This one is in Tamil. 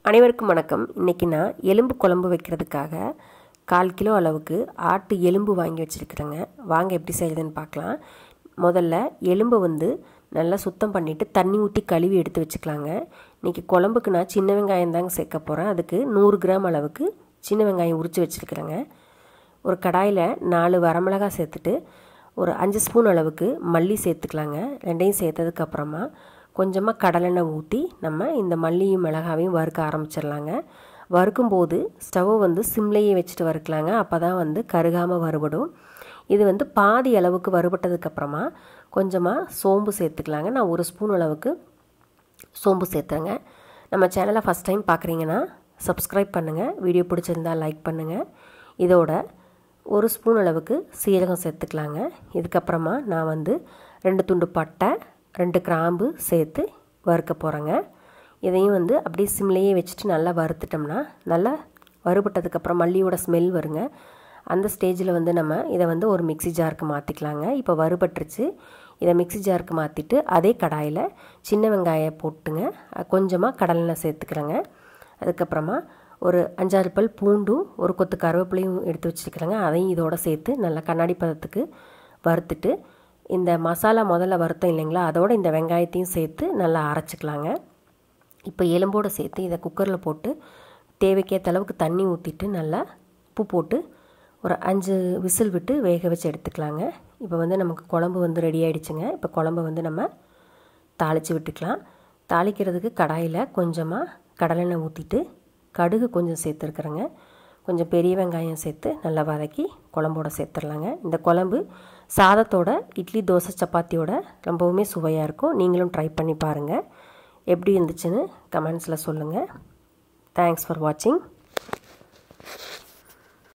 அனைவருக்கும் வணக்கம் இன்றைக்கி நான் எலும்பு குழம்பு வைக்கிறதுக்காக கால் கிலோ அளவுக்கு ஆட்டு எலும்பு வாங்கி வச்சுருக்குறேங்க வாங்க எப்படி செய்யுதுன்னு பார்க்கலாம் முதல்ல எலும்பை வந்து நல்லா சுத்தம் பண்ணிவிட்டு தண்ணி ஊற்றி கழுவி எடுத்து வச்சுக்கலாங்க இன்றைக்கி குழம்புக்கு நான் சின்ன வெங்காயம் தாங்க சேர்க்க போகிறேன் அதுக்கு நூறு கிராம் அளவுக்கு சின்ன வெங்காயம் உரித்து வச்சுருக்குறேங்க ஒரு கடாயில் நாலு வரமிளகாய் சேர்த்துட்டு ஒரு அஞ்சு ஸ்பூன் அளவுக்கு மல்லி சேர்த்துக்கலாங்க ரெண்டையும் சேர்த்ததுக்கப்புறமா கொஞ்சமாக கடலெண்ணெய் ஊற்றி நம்ம இந்த மல்லியும் மிளகாவையும் வறுக்க ஆரம்பிச்சிடலாங்க வறுக்கும்போது ஸ்டவ்வை வந்து சிம்லேயே வச்சுட்டு வறுக்கலாங்க அப்போ தான் வந்து கருகாமல் வறுபடும் இது வந்து பாதி அளவுக்கு வறுபட்டதுக்கப்புறமா கொஞ்சமாக சோம்பு சேர்த்துக்கலாங்க நான் ஒரு ஸ்பூன் அளவுக்கு சோம்பு சேர்த்துறேங்க நம்ம சேனலை ஃபஸ்ட் டைம் பார்க்குறீங்கன்னா சப்ஸ்கிரைப் பண்ணுங்கள் வீடியோ பிடிச்சிருந்தால் லைக் பண்ணுங்கள் இதோட ஒரு ஸ்பூன் அளவுக்கு சீரகம் சேர்த்துக்கலாங்க இதுக்கப்புறமா நான் வந்து ரெண்டு துண்டு பட்டை ரெண்டு கிராம்பு சேர்த்து வறுக்க போகிறேங்க இதையும் வந்து அப்படியே சிம்லேயே வச்சுட்டு நல்லா வறுத்துட்டோம்னா நல்லா வறுபட்டதுக்கப்புறம் மல்லியோட ஸ்மெல் வருங்க அந்த ஸ்டேஜில் வந்து நம்ம இதை வந்து ஒரு மிக்சி ஜாருக்கு மாற்றிக்கலாங்க இப்போ வறுபட்டுருச்சு இதை மிக்சி ஜாருக்கு மாற்றிட்டு அதே கடாயில் சின்ன வெங்காயம் போட்டுங்க கொஞ்சமாக கடலெண்ணெய் சேர்த்துக்கிறேங்க அதுக்கப்புறமா ஒரு அஞ்சாறு பல் பூண்டும் ஒரு கொத்து கருவேப்பிலையும் எடுத்து வச்சுருக்கிறேங்க அதையும் இதோட சேர்த்து நல்லா கண்ணாடி பதத்துக்கு வறுத்துட்டு இந்த மசாலா முதல்ல வறுத்தோம் இல்லைங்களா அதோடு இந்த வெங்காயத்தையும் சேர்த்து நல்லா அரைச்சிக்கலாங்க இப்போ எலும்போடு சேர்த்து இதை குக்கரில் போட்டு தேவைக்கேற்ற அளவுக்கு தண்ணி ஊற்றிட்டு நல்லா உப்பு போட்டு ஒரு அஞ்சு விசில் விட்டு வேக வச்சு எடுத்துக்கலாங்க இப்போ வந்து நமக்கு குழம்பு வந்து ரெடி ஆகிடுச்சுங்க இப்போ குழம்பு வந்து நம்ம தாளித்து விட்டுக்கலாம் தாளிக்கிறதுக்கு கடாயில் கொஞ்சமாக கடலெண்ணெய் ஊற்றிட்டு கடுகு கொஞ்சம் சேர்த்துருக்குறேங்க கொஞ்சம் பெரிய வெங்காயம் சேர்த்து நல்லா வதக்கி குழம்போட சேர்த்துடலாங்க இந்த குழம்பு சாதத்தோட இட்லி தோசை சப்பாத்தியோட ரொம்பவுமே சுவையாக இருக்கும் நீங்களும் ட்ரை பண்ணி பாருங்கள் எப்படி இருந்துச்சுன்னு கமெண்ட்ஸில் சொல்லுங்கள் தேங்க்ஸ் ஃபார் வாட்சிங்